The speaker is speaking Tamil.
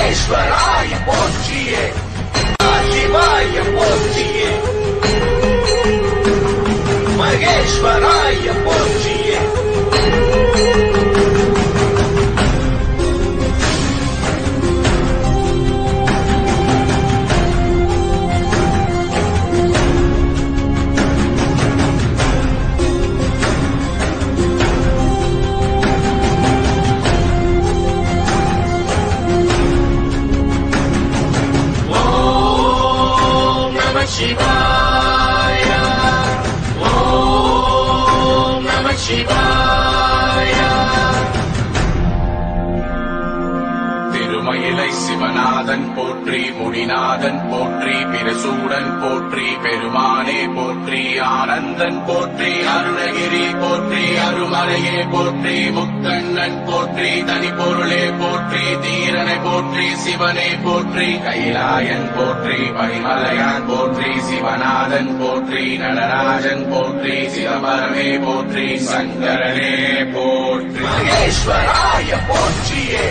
மகேஸ்வராய போற்றியே சிவாய போற்றியே மகேஸ்வராய போற்றியே ஓம் நம சிவாய ஓம் நம சிவாய திருமயிலை சிவநாதன் போற்றி முடிநாதன் போற்றி பிரசூடன் போற்றி பெருமானே போற்றி ஆனந்தன் போற்றி அருணகிரி போற்றி அருமலையே போற்றி முக்கண்ணன் போற்றி தனிப்பொருளே போற்றி தீரனை போற்றி சிவனே போற்றி கைலாயன் போற்றி பரிமலையான் போற்றி சிவநாதன் போற்றி நடராஜன் போற்றி சிவபரமே போற்றி சங்கரனே போற்றி மகேஸ்வராய போற்றியே